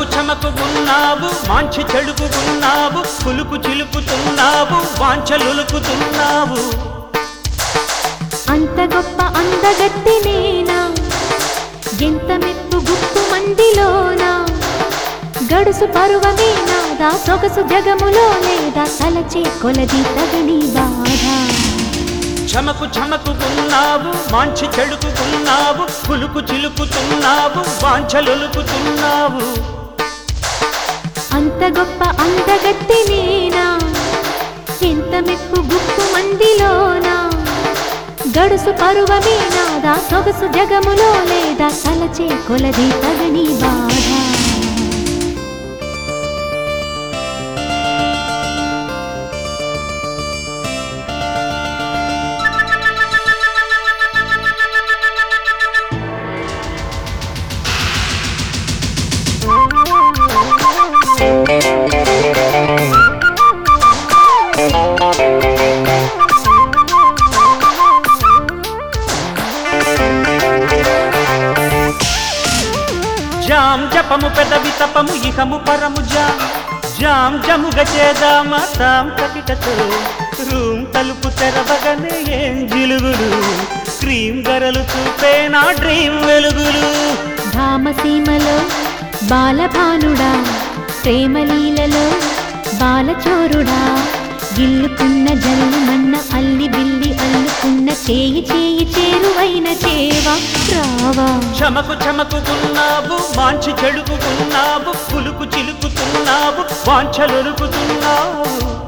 చమకుగున్నావు మాంచి చెడుకుగున్నావు కులుకు చిలుకుతున్నావు వాంఛలులుకుతున్నావు అంత గొప్ప అందగత్తి నేనా ఎంత మెప్పు గుప్పు మందిలోనా గడుసు పరువమేనా దా సొగసు జగములో లేదా తలచే కొలది తగని బాధ చమకు చమకుగున్నావు మాంచి చెడుకుగున్నావు కులుకు చిలుకుతున్నావు వాంఛలులుకుతున్నావు అంత గొప్ప అందగత్తి నేనా ఎంత మెప్పు గుప్పు మందిలోనా గడుసు పరువమేనా దా సొగసు జగములో లేదా తలచే కొలది తగని బాధ జాం జపము పెదవి తపము ఇహము పరము జాం జాం జముగ చేదామ తాం కటిటతో రూమ్ తలుపు తెరవగనే ఏం జిలుగులు క్రీమ్ గరలు చూపే నా డ్రీమ్ వెలుగులు ధామసీమలో బాలభానుడా ప్రేమలీలలో బాలచోరుడా గిల్లుకున్న జల్లుమన్న అల్లి బిల్లి అల్లుకున్న చేయి చేయి చేరువైన చేవా రావా చమకు చమకుకున్నావు మాంచి చెడుకుకున్నావు పులుకు చిలుకుతున్నావు వాంఛలొరుకుతున్నావు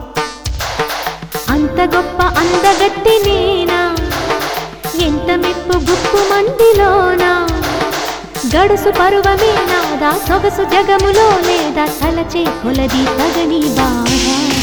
అంత గొప్ప అందగత్తి నేనా ఎంత మెప్పు గుప్పు మందిలోనా గడుసు పరువమేనా దా సొగసు జగములో లేదా తలచే కొలది తగని బాధ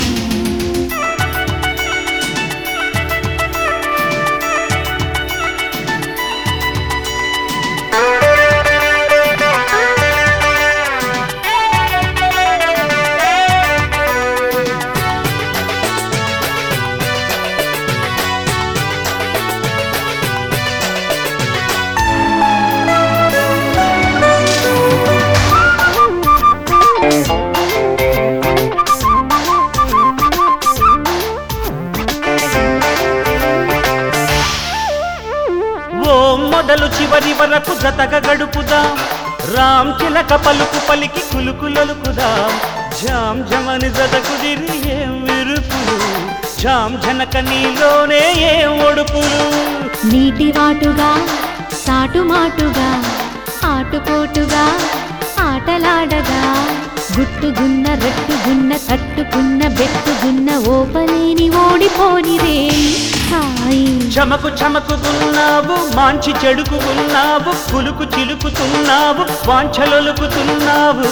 ఓ మొదలు చివరి వరకు జతగా గడుపుదాం రామ్ చిలక పలుకు పలికి కులుకులొలుకుదాం జామ్ జమని జత కుదిరి ఏం విరుపులు జామ్ జనక నీలోనే ఏం ఒడుపులు నీటి వాటుగా సాటుమాటుగా ఆటుపోటుగా ఆటలాడగా గుట్టుగున్న రట్టుగున్న తట్టుకున్న బెట్టుగున్న ఓపలేని ఓడిపోని రేయి హాయి చమకు చమకుకున్నావు మాంచి చెడుకుకున్నావు పులుకు చిలుకుతున్నావు వాంఛలొలుకుతున్నావు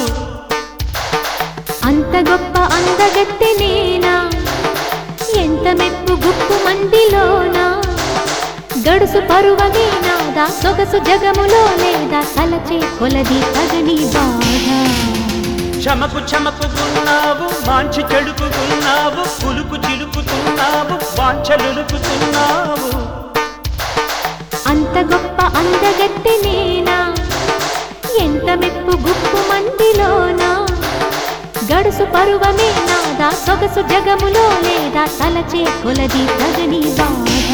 అంత గొప్ప అందగత్తె నేనా ఎంత మెప్పు గుప్పు మందిలోనా గడుసు పరువమేనా దా సొగసు జగములో లేదా తలచే కొలది తగని బాధ చమకు చమకుకున్నావు మాంచి చెడుకుకున్నావు పులుకు చిలుకుతున్నావు వాంఛలొలుకుతున్నావు అంత గొప్ప అందగత్తె నేనా ఎంత మెప్పు గుప్పు మందిలోనా గడుసు పరువమేనా దా సొగసు జగములో లేదా తలచే కొలది తగని బాధ